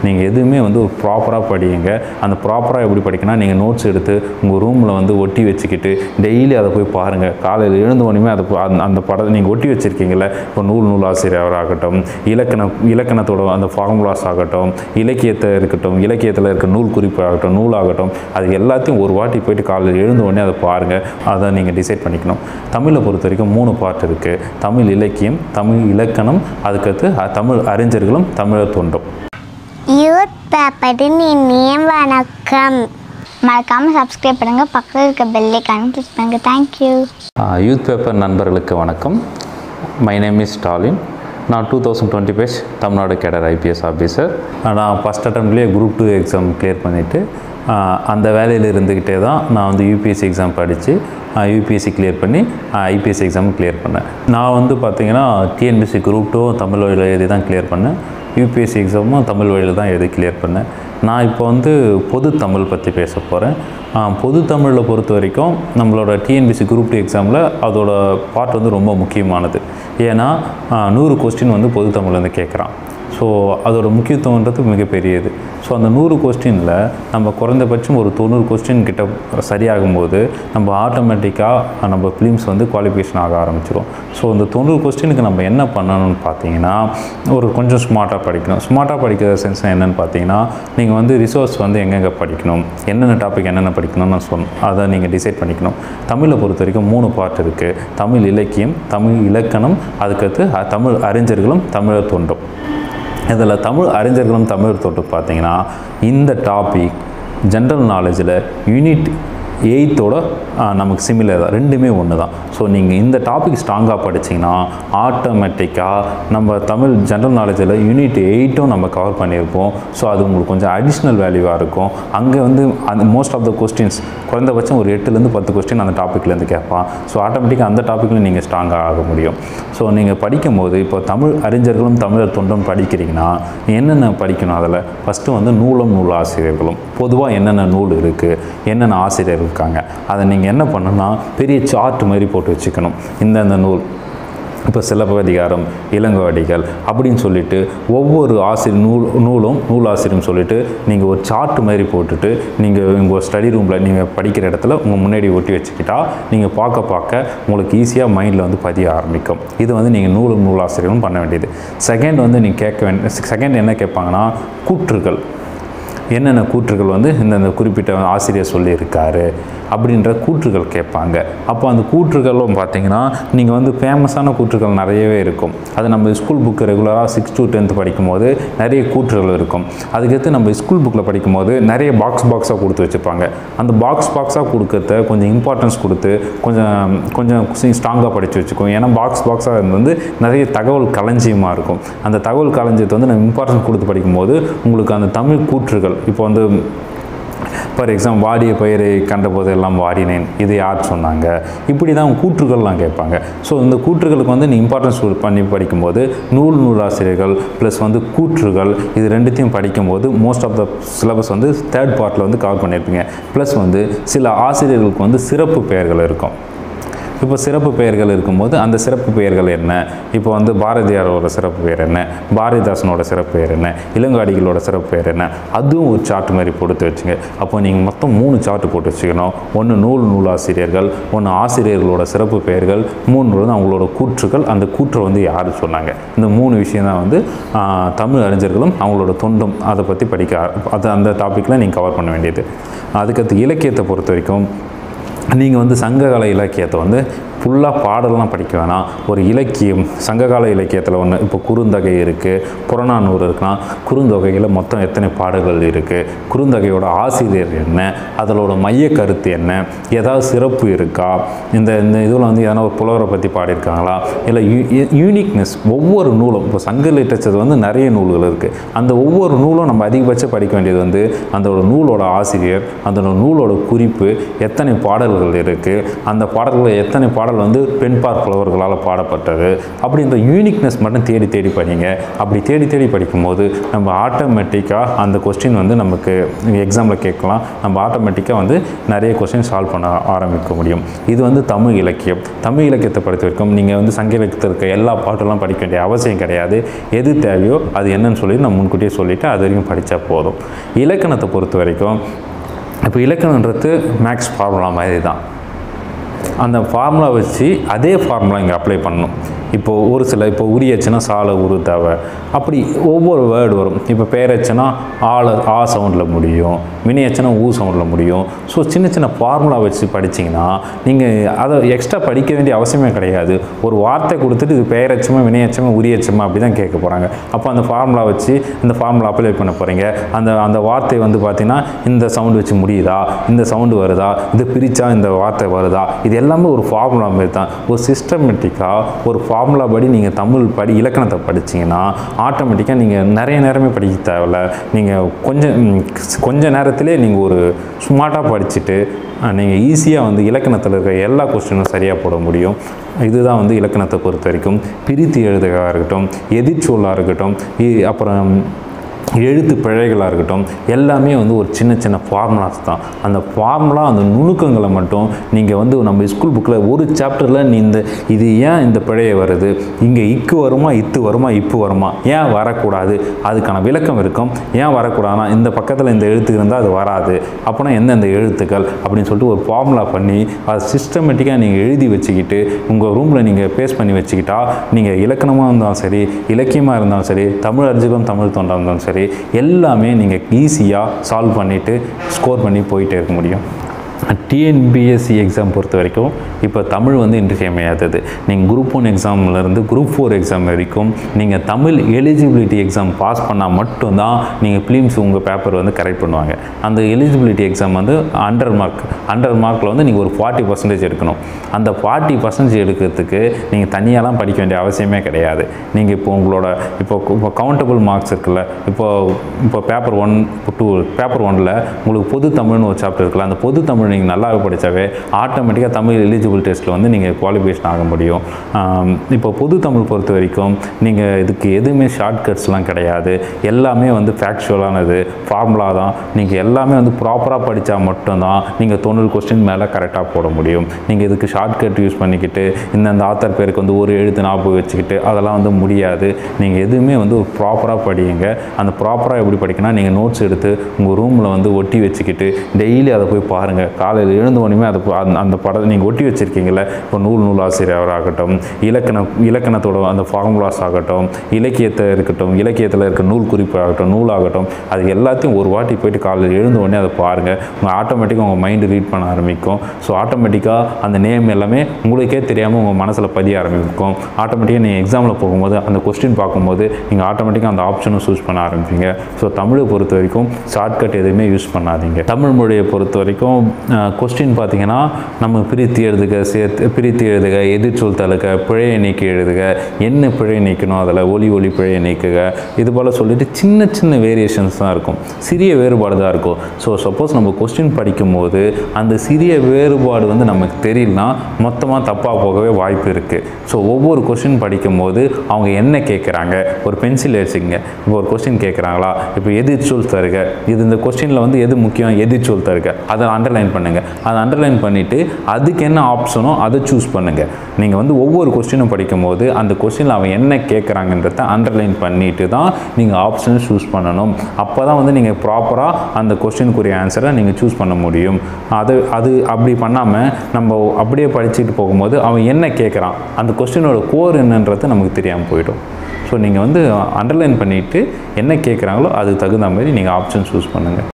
நீங்கள் எதுவுமே வந்து ஒரு ப்ராப்பராக படியுங்க அந்த ப்ராப்பராக எப்படி படிக்கணும் நீங்கள் நோட்ஸ் எடுத்து உங்கள் ரூமில் வந்து ஒட்டி வச்சுக்கிட்டு டெய்லி அதை போய் பாருங்கள் காலையில் எழுந்த உடனே அதை ப- அந்த- அந்த படத்தை நீங்கள் ஒட்டி வச்சுருக்கீங்கள இப்போ நூல் நூலாசிரியர் ஆகட்டும் இலக்கண இலக்கணத்தோட அந்த ஃபார்முலாஸ் ஆகட்டும் இலக்கியத்தை இருக்கட்டும் இலக்கியத்தில் இருக்க நூல் குறிப்பு ஆகட்டும் நூலாகட்டும் அது எல்லாத்தையும் ஒரு வாட்டி போயிட்டு காலையில் எழுந்த உடனே அதை பாருங்கள் அதை நீங்கள் டிசைட் பண்ணிக்கணும் தமிழை பொறுத்த வரைக்கும் மூணு பார்ட் இருக்குது தமிழ் இலக்கியம் தமிழ் இலக்கணம் அதுக்கடுத்து அ- தமிழ் அறிஞர்களும் தமிழர் தொண்டும் யூத் பேப்பரின் இனிய வணக்கம் மறக்காமல் சப்ஸ்கிரைப் பண்ணுங்கள் பக்கத்தில் இருக்க பெல்லைக்கான கிளிக் பண்ணுங்கள் தேங்க்யூ யூத் பேப்பர் நண்பர்களுக்கு வணக்கம் மை நேம் இஸ் ஸ்டாலின் நான் two thousand twenty five Tamil Nadu cadre IPS officer நான் ஃபஸ்ட் அட்டம்ப்ட்லேயே குரூப் டூ எக்ஸாம் கிளியர் பண்ணிவிட்டு அந்த வேலையில் இருந்துக்கிட்டே தான் நான் வந்து யூபிஎஸ்சி எக்ஸாம் படித்து யூபிஎஸ்சி கிளியர் பண்ணி ஐபிஎஸ் எக்ஸாம் கிளியர் பண்ணேன் நான் வந்து பார்த்தீங்கன்னா டிஎன்பிஎஸ்சி குரூப் டூ தமிழ் வழியில் எழுதி தான் கிளியர் பண்ணேன் யூபிஎஸ்சி எக்ஸாமும் தமிழ் வழியில் தான் எழுதி கிளியர் பண்ணேன் நான் இப்போ வந்து பொது தமிழ் பற்றி பேச போகிறேன் பொது தமிழில் பொறுத்த வரைக்கும் நம்மளோட டிஎன்பிசி குரூப் டூ எக்ஸாமில் அதோட பார்ட் வந்து ரொம்ப முக்கியமானது ஏன்னா ஆ, நூறு கொஸ்டின் வந்து பொது தமிழ்லேருந்து கேட்குறான் ஸோ அதோட முக்கியத்துவன்றது மிகப்பெரியது ஸோ அந்த நூறு கொஸ்டினில் நம்ம குறைந்தபட்சம் ஒரு தொண்ணூறு கொஸ்டின் கிட்ட சரியாகும்போது நம்ம ஆட்டோமேட்டிக்காக நம்ம ஃபிலிம்ஸ் வந்து குவாலிஃபிகேஷன் ஆக ஆரம்பிச்சிடும் ஸோ அந்த தொண்ணூறு கொஸ்டினுக்கு நம்ம என்ன பண்ணணும்னு பார்த்தீங்கன்னா ஒரு கொஞ்சம் ஸ்மார்ட்டாக படிக்கணும் ஸ்மார்ட்டாக படிக்கிற சென்ஸ் என்னென்னு பார்த்தீங்கன்னா நீங்கள் வந்து ரிசோர்ஸ் வந்து எங்கெங்கே படிக்கணும் என்னென்ன டாபிக் என்னென்ன படிக்கணும்னு நான் சொன்னேன் அதை நீங்கள் டிசைட் பண்ணிக்கணும் தமிழை பொறுத்த வரைக்கும் மூணு பார்ட் இருக்குது தமிழ் இலக்கியம் தமிழ் இலக்கணம் அதுக்கடுத்து அ- தமிழ் அறிஞர்களும் தமிழர் தொண்டும் இதில் தமிழ் அறிஞர்களும் தமிழ் தொட்டு பார்த்தீங்கன்னா இந்த டாபிக் ஜென்ரல் நாலேஜில் யூனிட் எயித்தோட நமக்கு சிமிலர் தான் ரெண்டுமே ஒன்று தான் ஸோ நீங்கள் இந்த டாபிக் ஸ்ட்ராங்காக படிச்சீங்கன்னா ஆட்டோமேட்டிக்காக நம்ம தமிழ் ஜென்ரல் நாலேஜில் யூனிட் எயிட்டும் நம்ம கவர் பண்ணியிருப்போம் ஸோ அது உங்களுக்கு கொஞ்சம் அடிஷ்னல் வேல்யூவாக இருக்கும் அங்கே வந்து அந்த மோஸ்ட் ஆஃப் த கொஸ்டின்ஸ் குறைந்தபட்சம் ஒரு எட்டுலேருந்து பத்து கொஸ்டின் அந்த டாப்பிக்லேருந்து கேட்பான் ஸோ ஆட்டோமேட்டிக்காக அந்த டாப்பிக்கில் நீங்கள் ஸ்ட்ராங்காக ஆக முடியும் ஸோ நீங்கள் படிக்கும்போது இப்போ தமிழ் அறிஞர்களும் தமிழர் தொண்டும் படிக்கிறீங்கன்னா என்னென்ன படிக்கணும் அதில் ஃபஸ்ட்டு வந்து நூலும் நூல் ஆசிரியர்களும் பொதுவாக என்னென்ன நூல் இருக்குது என்னென்ன ஆசிரியர் இருக்காங்க அதை நீங்கள் என்ன பண்ணணும்னா பெரிய சார்ட் மாதிரி போட்டு வச்சுக்கணும் இந்தந்த நூல் இப்போ சிலப்பதிகாரம் இளங்கோவடிகள் அப்படின்னு சொல்லிட்டு ஒவ்வொரு ஆசிரியர் நூல் நூலும் நூலாசிரியரும் சொல்லிட்டு நீங்கள் ஒரு சார்ட் மாதிரி போட்டுட்டு நீங்கள் உங்கள் ஸ்டடி ரூமில் நீங்கள் படிக்கிற இடத்துல உங்கள் முன்னாடி ஒட்டி வச்சுக்கிட்டா நீங்கள் பார்க்க பார்க்க உங்களுக்கு ஈஸியாக மைண்டில் வந்து பதிய ஆரம்பிக்கும் இது வந்து நீங்கள் நூலும் நூலாசிரியரும் பண்ண வேண்டியது செகண்ட் வந்து நீங்கள் கேட்க வேண்டிய செகண்ட் என்ன கேட்பாங்கன்னா கூற்றுகள் என்னென்ன கூற்றுகள் வந்து இந்தந்த குறிப்பிட்ட ஆசிரியர் சொல்லியிருக்காரு அப்படின்ற கூற்றுகள் கேட்பாங்க அப்போ அந்த கூற்றுகளும் பார்த்தீங்கன்னா நீங்கள் வந்து ஃபேமஸான கூற்றுகள் நிறையவே இருக்கும் அது நம்ம ஸ்கூல் புக்கு ரெகுலராக சிக்ஸ் to டென்த் படிக்கும்போது நிறைய கூற்றுகள் இருக்கும் அதுக்கடுத்து நம்ம ஸ்கூல் புக்கில் படிக்கும்போது நிறைய பாக்ஸ் பாக்ஸாக கொடுத்து வச்சுருப்பாங்க அந்த பாக்ஸ் பாக்ஸாக கொடுக்கறத கொஞ்சம் இம்பார்ட்டன்ஸ் கொடுத்து கொஞ்சம் கொஞ்சம் ஸ்ட்ராங்காக படித்து வச்சுக்கோ ஏன்னா பாக்ஸ் பாக்ஸாக வந்து நிறைய தகவல் களஞ்சியமாக இருக்கும் அந்த தகவல் களஞ்சியத்தை வந்து நம்ம இம்பார்ட்டன்ஸ் கொடுத்து படிக்கும்போது உங்களுக்கு அந்த தமிழ் கூற்றுகள் இப்போ வந்து ஃபார் எக்ஸாம்பிள் வாடிய பயிரை கண்டபோது எல்லாம் வாடினேன் இது யார் சொன்னாங்க இப்படி தான் கூற்றுகள்லாம் கேட்பாங்க ஸோ இந்த கூற்றுகளுக்கு வந்து நீ இம்பார்ட்டன்ஸ் பண்ணி படிக்கும்போது நூல் நூலாசிரியர்கள் ப்ளஸ் வந்து கூற்றுகள் இது ரெண்டுத்தையும் படிக்கும்போது மோஸ்ட் ஆஃப் த சிலபஸ் வந்து தேர்ட் பார்ட்டில் வந்து கவர் பண்ணியிருப்பீங்க ப்ளஸ் வந்து சில ஆசிரியர்களுக்கு வந்து சிறப்பு பெயர்கள் இருக்கும் இப்போ சிறப்பு பெயர்கள் இருக்கும்போது அந்த சிறப்பு பெயர்கள் என்ன இப்போ வந்து பாரதியாரோட சிறப்பு பெயர் என்ன பாரதிதாசனோட சிறப்பு பெயர் என்ன இளங்காடிகளோட சிறப்பு பெயர் என்ன அதுவும் ஒரு சார்ட் மாதிரி போட்டு வச்சுங்க அப்போ நீங்கள் மொத்தம் மூணு சார்ட் போட்டு வச்சுக்கணும் ஒன்று நூல் நூலாசிரியர்கள் ஒன்று ஆசிரியர்களோட சிறப்பு பெயர்கள் மூணு வந்து அவங்களோட கூற்றுகள் அந்த கூற்றை வந்து யார் சொன்னாங்க இந்த மூணு விஷயம் தான் வந்து ஆஹ், தமிழ் அறிஞர்களும் அவங்களோட தொண்டும் அதை பற்றி படிக்க ஆர- அது அந்த டாப்பிக்கில் நீங்கள் கவர் பண்ண வேண்டியது அதுக்கடுத்து இலக்கியத்தை பொறுத்த வரைக்கும் நீங்கள் வந்து சங்ககால இலக்கியத்தை வந்து ஃபுல்லாக பாடலாம் படிக்க வேணாம் ஒரு இலக்கியம் சங்ககால இலக்கியத்தில் ஒன்று இப்போ குறுந்தொகை இருக்குது புறநானூறு இருக்குன்னா குறுந்தொகையில் மொத்தம் எத்தனை பாடல்கள் இருக்குது குறுந்தொகையோட ஆசிரியர் என்ன அதனோட மைய கருத்து என்ன ஏதாவது சிறப்பு இருக்கா இந்த இந்த இதில் வந்து எதனா ஒரு புலவரை பற்றி பாடியிருக்காங்களா இல்லை யூனிக்னஸ் ஒவ்வொரு நூலும் இப்போ சங்க லிட்டரேச்சர் வந்து நிறைய நூல்கள் இருக்குது அந்த ஒவ்வொரு நூலும் நம்ம அதிகபட்சம் படிக்க வேண்டியது வந்து அந்த நூலோட ஆசிரியர் அந்த நூலோட குறிப்பு எத்தனை பாடல்கள் இருக்குது அந்த பாடல்களில் எத்தனை பாடல்கள் பாடல் வந்து பெண்பார் புலவர்களால் பாடப்பட்டது அப்படின்ற யூனிக்னஸ் மட்டும் தேடி தேடி படிங்க அப்படி தேடி தேடி படிக்கும்போது நம்ம ஆட்டோமேட்டிக்காக அந்த கொஸ்டின் வந்து நமக்கு எக்ஸாமில் கேட்கலாம் நம்ம ஆட்டோமேட்டிக்காக வந்து நிறைய கொஸ்டின் சால்வ் பண்ண ஆரம்பிக்க முடியும் இது வந்து தமிழ் இலக்கியம் தமிழ் இலக்கியத்தை பொறுத்த வரைக்கும் நீங்கள் வந்து சங்க இலக்கியத்தில் இருக்க எல்லா பாட்டெல்லாம் படிக்க வேண்டிய அவசியம் கிடையாது எது தேவையோ அது என்னன்னு சொல்லி நான் முன்கூட்டியே சொல்லிவிட்டு அது வரைக்கும் படித்தா போதும் இலக்கணத்தை பொறுத்த வரைக்கும் இப்போ இலக்கணன்றது மேக்ஸ் ஃபார்முலா மாதிரி தான் அந்த ஃபார்முலா வச்சு அதே ஃபார்முலா இங்கே அப்ளை பண்ணணும் இப்போது ஒரு சில இப்போ உரியச்சுன்னா சால உரு தேவை அப்படி ஒவ்வொரு வேர்டு வரும் இப்போ பேரச்சுன்னா ஆல ஆ சவுண்டில் முடியும் வினையச்சுன்னா ஊ சவுண்டில் முடியும் ஸோ சின்ன சின்ன ஃபார்முலா வச்சு படிச்சிங்கன்னா நீங்கள் அதை எக்ஸ்ட்ரா படிக்க வேண்டிய அவசியமே கிடையாது ஒரு வார்த்தை கொடுத்துட்டு இது பெயரச்சமா வினையச்சமா உரியச்சமா அப்படி தான் கேட்க போகிறாங்க அப்போ அந்த ஃபார்முலா வச்சு இந்த ஃபார்முலா அப்ளை பண்ண போகிறீங்க அந்த அந்த வார்த்தை வந்து பார்த்தீங்கன்னா இந்த சவுண்டு வச்சு முடியுதா இந்த சவுண்டு வருதா இது பிரித்தா இந்த வார்த்தை வருதா இது எல்லாமே ஒரு ஃபார்முலா மாதிரி தான் ஒரு சிஸ்டமேட்டிக்காக ஒரு ஃபார்முலா படி நீங்கள் தமிழ் படி இலக்கணத்தை படிச்சீங்கன்னா ஆட்டோமேட்டிக்காக நீங்கள் நிறைய நேரமே படிக்க தேவையில்ல நீங்கள் கொஞ்சம் ம், கொஞ்ச நேரத்திலே நீங்கள் ஒரு ஸ்மார்ட்டாக படிச்சுட்டு நீங்கள் ஈஸியாக வந்து இலக்கணத்தில் இருக்க எல்லா கொஸ்டினும் சரியாக போட முடியும் இதுதான் வந்து இலக்கணத்தை பொறுத்த வரைக்கும் பிரித்து எழுதுகளாக இருக்கட்டும் எதிர்ச்சொல்லாக இருக்கட்டும் இ- அப்புறம் எழுத்து பிழைகளாக இருக்கட்டும் எல்லாமே வந்து ஒரு சின்ன சின்ன ஃபார்முலாஸ் தான் அந்த ஃபார்முலா அந்த நுணுக்கங்களை மட்டும் நீங்கள் வந்து நம்ம ஸ்கூல் புக்கில் ஒரு சாப்டரில் நீ இந்த இது ஏன் இந்த பிழையை வருது இங்கே இக்கு வருமா இத்து வருமா இப்பு வருமா ஏன் வரக்கூடாது அதுக்கான விளக்கம் இருக்கும் ஏன் வரக்கூடாதுன்னா இந்த பக்கத்தில் இந்த எழுத்து இருந்தால் அது வராது அப்போனா எந்தெந்த எழுத்துக்கள் அப்படின்னு சொல்லிட்டு ஒரு ஃபார்முலா பண்ணி அதை சிஸ்டமேட்டிக்காக நீங்கள் எழுதி வச்சுக்கிட்டு உங்கள் ரூமில் நீங்கள் பேஸ் பண்ணி வச்சுக்கிட்டா நீங்கள் இலக்கணமாக இருந்தாலும் சரி இலக்கியமாக இருந்தாலும் சரி தமிழ் அறிஞர்களும் தமிழ் தொண்டாக இருந்தாலும் சரி எல்லாமே நீங்கள் ஈஸியாக சால்வ் பண்ணிவிட்டு ஸ்கோர் பண்ணி போயிட்டே இருக்க முடியும் டிஎன்பிஎஸ்சி எக்ஸாம் பொறுத்த வரைக்கும் இப்போ தமிழ் வந்து இன்றியமையாதது நீங்கள் குரூப் ஒன் எக்ஸாம்லேருந்து குரூப் ஃபோர் எக்ஸாம் வரைக்கும் நீங்கள் தமிழ் எலிஜிபிலிட்டி எக்ஸாம் பாஸ் பண்ணால் மட்டும்தான் நீங்கள் ஃபிலிம்ஸ் உங்கள் பேப்பர் வந்து கரெக்ட் பண்ணுவாங்க அந்த எலிஜிபிலிட்டி எக்ஸாம் வந்து அண்டர் மார்க் அண்டர் மார்க்கில் வந்து நீங்கள் ஒரு ஃபார்ட்டி பர்சன்டேஜ் எடுக்கணும் அந்த ஃபார்ட்டி பர்சன்டேஜ் எடுக்கிறதுக்கு நீங்கள் தனியாலாம் படிக்க வேண்டிய அவசியமே கிடையாது நீங்கள் இப்போ உங்களோட இப்போ இப்போ கவுண்டபிள் மார்க்ஸ் இருக்குல்ல இப்போ இப்போ பேப்பர் ஒன் டூ பேப்பர் ஒனில் உங்களுக்கு பொது தமிழ்னு ஒரு சாப்டர் இருக்குல்ல அந்த பொது தமிழ் நீங்கள் நல்லாவே படித்தாவே ஆட்டோமேட்டிக்காக தமிழ் எலிஜிபிள் டெஸ்ட்டில் வந்து நீங்கள் குவாலிஃபிகேஷன் ஆக முடியும் ஆம், இப்போ பொது தமிழ் பொறுத்த வரைக்கும் நீங்கள் இதுக்கு எதுவுமே ஷார்ட்கட்ஸ்லாம் கிடையாது எல்லாமே வந்து ஃபேக்சுவலானது ஃபார்முலா தான் நீங்கள் எல்லாமே வந்து ப்ராப்பராக படித்தா மட்டும்தான் நீங்கள் தொண்ணூறு கொஸ்டின் மேலே கரெக்டாக போட முடியும் நீங்கள் இதுக்கு ஷார்ட்கட் யூஸ் பண்ணிக்கிட்டு இந்தந்த ஆத்தர் பேருக்கு வந்து ஒரு எழுத்து ஞாபகம் வச்சுக்கிட்டு அதெல்லாம் வந்து முடியாது நீங்கள் எதுவுமே வந்து ஒரு ப்ராப்பராக படியுங்க அந்த ப்ராப்பராக எப்படி படிக்கணும் நீங்கள் நோட்ஸ் எடுத்து உங்கள் ரூமில் வந்து ஒட்டி வச்சுக்கிட்டு டெய்லி அதை போய் பாருங்கள் காலையில் எழுந்த உடனே அதை போ- அந்த- அந்த படத்தை நீங்கள் ஒட்டி வச்சுருக்கீங்கள இப்போ நூல் நூல் ஆசிரியராகட்டும் இலக்கணம் இலக்கணத்தோட அந்த ஃபார்முலாஸ் ஆகட்டும் இலக்கியத்தை இருக்கட்டும் இலக்கியத்தில் இருக்க நூல் குறிப்பு ஆகட்டும் நூலாகட்டும் அது எல்லாத்தையும் ஒரு வாட்டி போயிட்டு காலையில் எழுந்த உடனே அதை பாருங்கள் உங்கள் ஆட்டோமேட்டிக்காக உங்கள் மைண்டு ரீட் பண்ண ஆரம்பிக்கும் ஸோ ஆட்டோமேட்டிக்காக அந்த நேம் எல்லாமே உங்களுக்கே தெரியாமல் உங்கள் மனசில் பதிய ஆரம்பிக்கும் ஆட்டோமேட்டிக்காக நீங்கள் எக்ஸாமில் போகும்போது அந்த கொஸ்டின் பார்க்கும்போது நீங்கள் ஆட்டோமேட்டிக்காக அந்த ஆப்ஷனும் சூஸ் பண்ண ஆரம்பிப்பீங்க ஸோ தமிழை பொறுத்த வரைக்கும் ஷார்ட்கட் எதுவுமே யூஸ் பண்ணாதீங்க தமிழ் மொழியை பொறுத்த வரைக்கும் கொஸ்டின் பார்த்தீங்கன்னா நம்ம பிரித்து எழுதுக சேர்த்து பிரித்து எழுதுக எதிர்ச்சொல் தழுக பிழையை நீக்கி எழுதுக என்ன பிழை நீக்கணும் அதில் ஒலி ஒலி பிழையை நீக்குக இது போல் சொல்லிட்டு சின்ன சின்ன வேரியேஷன்ஸ் தான் இருக்கும் சிறிய வேறுபாடு தான் இருக்கும் ஸோ சப்போஸ் நம்ம கொஸ்டின் படிக்கும்போது அந்த சிறிய வேறுபாடு வந்து நமக்கு தெரியலனா மொத்தமாக தப்பாக போகவே வாய்ப்பு இருக்குது ஸோ ஒவ்வொரு கொஸ்டின் படிக்கும்போது அவங்க என்ன கேட்குறாங்க ஒரு பென்சில் வச்சுக்கங்க இப்போ ஒரு கொஸ்டின் கேட்குறாங்களா இப்போ எதிர்ச்சொல் தருக இது இந்த கொஸ்டினில் வந்து எது முக்கியம் எதிர்ச்சொல் தருக அதை அண்டர்லைன் பண்ணுங்கள் அதை அண்டர்லைன் பண்ணிவிட்டு அதுக்கு என்ன ஆப்ஷனோ அதை சூஸ் பண்ணுங்கள் நீங்கள் வந்து ஒவ்வொரு கொஸ்டினும் படிக்கும்போது அந்த கொஸ்டினில் அவன் என்ன கேட்குறாங்கன்றத அண்டர்லைன் பண்ணிட்டு தான் நீங்கள் ஆப்ஷன் சூஸ் பண்ணணும் அப்போ தான் வந்து நீங்கள் ப்ராப்பராக அந்த கொஸ்டினுக்குரிய ஆன்சரை நீங்கள் சூஸ் பண்ண முடியும் அது அது அப்படி பண்ணாமல் நம்ம அப்படியே படிச்சுட்டு போகும்போது அவன் என்ன கேட்குறான் அந்த கொஸ்டினோட கோர் என்னன்றது நமக்கு தெரியாமல் போயிடும் ஸோ நீங்கள் வந்து அண்டர்லைன் பண்ணிவிட்டு என்ன கேட்குறாங்களோ அதுக்கு தகுந்த மாதிரி நீங்கள் ஆப்ஷன் சூஸ் பண்ணுங்கள்